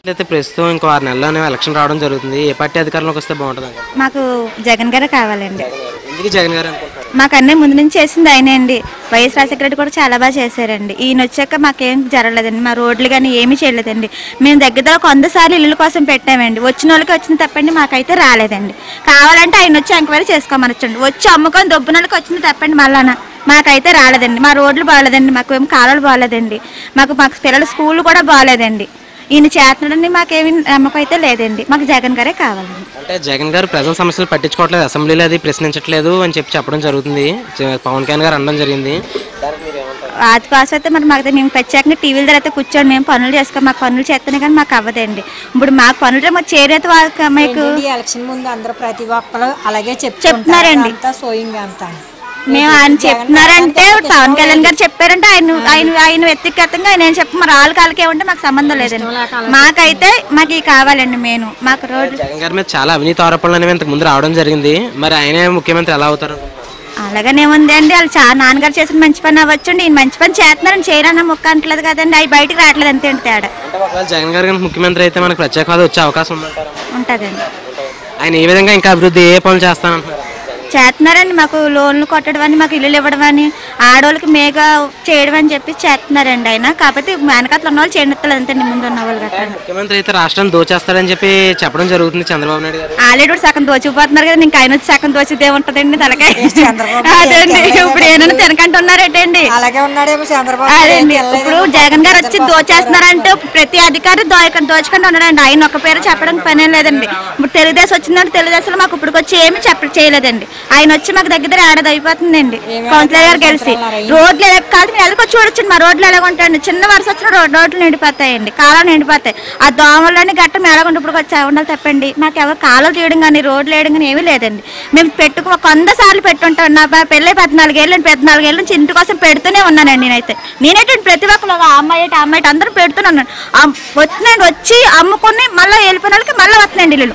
అయితే ప్రస్తుతం ఇంకో ఆరు నెలల్లోనే ఎలక్షన్ రావడం జరుగుతుంది ఏ పార్టీ అధికారంలోకి వస్తే బాగుంటుంది అంటారు? మాకు జగన్ గారే కావాలండి ఎందుకు జగన్ గారు అనుకుంటారు మాకు అన్నీ ముందు నుంచి చేసింది ఆయనే అండి వైఎస్ రాజశేఖర రెడ్డి కూడా చాలా బాగా చేశారండి ఈయన వచ్చాక మాకేం జరగలేదండి మా రోడ్లు కానీ ఏమీ చేయలేదండి మేము దగ్గర దగ్గర వంద సార్లు ఇల్లుల కోసం పెట్టామండి వచ్చిన వాళ్ళకి వచ్చింది తప్పండి మాకైతే రాలేదండి కావాలంటే ఆయన వచ్చి ఎంక్వైరీ చేసుకోమనొచ్చండి వచ్చి అమ్ముకొని దొబ్బున వాళ్ళకి వచ్చింది తప్పండి మళ్ళాన మాకైతే రాలేదండి మా రోడ్లు బాగాలేదండి మాకు ఏం కాలువలు బాగాలేదండి మాకు మాకు పిల్లల స్కూల్ కూడా బాగాలేదండి ఈయన చేస్తున్నాడని మాకేమీ నమ్మకం అయితే లేదండి మాకు జగన్ గారే కావాలండి అంటే జగన్ గారు ప్రజల సమస్యలు పట్టించుకోవట్లేదు అసెంబ్లీలో అది ప్రశ్నించట్లేదు అని చెప్పి చెప్పడం జరుగుతుంది జ- పవన్ కళ్యాణ్ గారు అనడం జరిగింది దానికి మీరు ఏమంటారు వాటి కోసం అయితే మరి మాకు మేము ప్రత్యేకంగా టీవీల దగ్గర అయితే కూర్చొని మేము పనులు చేసుకో మాకు పనులు చేస్తేనే కానీ మాకు అవ్వదండి ఇప్పుడు మాకు పనులు మాకు చేరేత వాళ్ళకి మీకు ఈ ఎలక్షన్ ముందు అందరూ ప్రతి ఒక్కరు అలాగే చెప్తున్నారండి. అంతా సోయింగ్ అంతా మేము ఆయన చెప్తున్నారంటే పవన్ కళ్యాణ్ గారు చెప్పారంటే ఆయన ఆయన ఆయన వ్యక్తిగతంగా ఆయన ఏం చెప్పి మరి వాళ్ళ కాళ్ళకే ఉంటే మాకు సంబంధం లేదండి మాకైతే మాకు ఇవి కావాలండి మేము మాకు రోడ్లు జగన్ గారి మీద చాలా అవినీతి ఆరోపణలు అనేవి ఇంతకు ముందు రావడం జరిగింది మరి ఆయనే ముఖ్యమంత్రి ఎలా అవుతారు అలాగనే ఉంది అండి వాళ్ళు చాలా నాన్నగారు చేసిన మంచి పని అవ్వచ్చండి ఈయన మంచి పని చేస్తున్నారని చేయరన్న ముక్క అంటలేదు కదండి అవి బయటికి రావట్లేదు అంతే అండి తేడా అంటే ఒకవేళ జగన్ గారు కనుక ముఖ్యమంత్రి అయితే మనకు ప్రత్యేక హోదా వచ్చే అవకాశం ఉందంటారా ఉంటుందండి ఆయన ఏ విధంగా ఇంకా అభివృద్ధి ఏ పనులు చేస్తానంటున్నారు చేస్తున్నారండి మాకు లోన్లు కొట్టడం అని మాకు ఇల్లులు ఇవ్వడం అని ఆడవాళ్ళకి మేగా చేయడం అని చెప్పి చేస్తున్నారండి ఆయన కాకపోతే వెనకాతలు ఉన్న వాళ్ళు చేయనత్తలేదు అంతండి ముందు ఉన్న వాళ్ళు గట్రా ముఖ్యమంత్రి అయితే రాష్ట్రాన్ని దోచేస్తాడని చెప్పి చెప్పడం జరుగుతుంది చంద్రబాబు నాయుడు గారు ఆల్రెడీ కూడా సగం దోచిపోతున్నారు కదా ఇంకా ఆయన వచ్చి సగం దోచితే ఉంటదండి తలకాయ అదండి ఇప్పుడు ఏమైనా తినకంటున్నారేటండి అలాగే ఉన్నాడేమో చంద్రబాబు అదండి ఇప్పుడు జగన్ గారు వచ్చి దోచేస్తున్నారంటే ప్రతి అధికారి దో దోచుకుంటూ ఉన్నాడండి ఆయన ఒక పేరు చెప్పడానికి పనేం లేదండి ఇప్పుడు తెలుగుదేశం వచ్చిందంటే తెలుగుదేశంలో మాకు ఇప్పుడు వచ్చి ఏమి చెప్ప చేయలేదండి ఆయన వచ్చి మాకు దగ్గర దగ్గర ఏడాది అయిపోతుందండి కౌన్సిలర్ గారు కలిసి రోడ్లు ఎలా కాదు మీరు ఎలాగో చూడొచ్చు మా రోడ్లు ఎలా ఉంటాయండి చిన్న వరుస వచ్చిన రోడ్ రోడ్లు నిండిపోతాయండి కాలం నిండిపోతాయి ఆ దోమలని గట్ట మేలగుంటే ఇప్పుడు వచ్చి ఉండాలి తప్పండి మాకు ఎవరు కాలువలు తీయడం కానీ రోడ్లు వేయడం కానీ ఏమీ లేదండి మేము పెట్టుకు ఒక వంద సార్లు పెట్టుంటాం నా ప- పెళ్ళై పద్నాలుగేళ్ళు పద్నాలుగేళ్ళ నుంచి ఇంటి కోసం పెడుతూనే ఉన్నానండి నేనైతే నేనైతే ప్రతి ఒక్కరు ఒక అమ్మాయి ఏంటి, ఆ అమ్మాయి ఏంటి అందరూ పెడుతూనే ఉన్నాను అమ్- వచ్చినండి వచ్చి అమ్ముకొని మళ్ళీ వెళ్ళిపోయిన వాళ్ళకి మళ్ళీ వస్తున్నాయండి ఇల్లు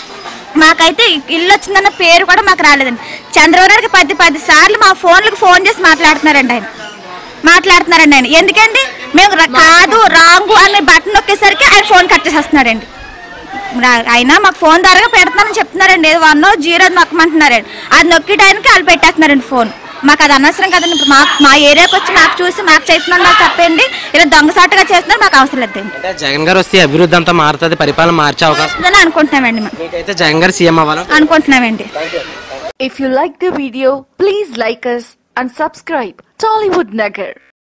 మాకైతే ఇల్లు వచ్చిందన్న పేరు కూడా మాకు రాలేదండి చంద్రబాబు నాయుడుకి పది పది సార్లు మా ఫోన్లకు ఫోన్ చేసి మాట్లాడుతున్నారండి ఆయన మాట్లాడుతున్నారండి ఆయన ఎందుకండి మేము ర- కాదు రాంగు అనే బటన్ నొక్కేసరికి ఆయన ఫోన్ కట్ చేసేస్తున్నాడండి రా- ఆయన మాకు ఫోన్ ద్వారా పెడతానని చెప్తున్నారండి ఏదో వన్ జీరో అని నొక్కమంటున్నారండి అది నొక్కేటానికి వాళ్ళు పెట్టేస్తున్నారండి ఫోన్ మాకు అది అనవసరం కదండి ఇప్పుడు మా మా ఏరియాకి వచ్చి మాకు చూసి మాకు చేస్తున్నాడు నాకు తప్పండి ఇలా దొంగసాటుగా చేస్తున్నారు మాకు అవసరం లేదండి అంటే జగన్ గారు వస్తే అభివృద్ధి అంతా మారుతుంది పరిపాలన మార్చే అవకాశం అని అనుకుంటున్నామండి మేము మీకైతే జగన్ గారు సీఎం అవ్వాలి అనుకుంటున్నామండి If you like the video, please like us and subscribe Tollywood Nagar.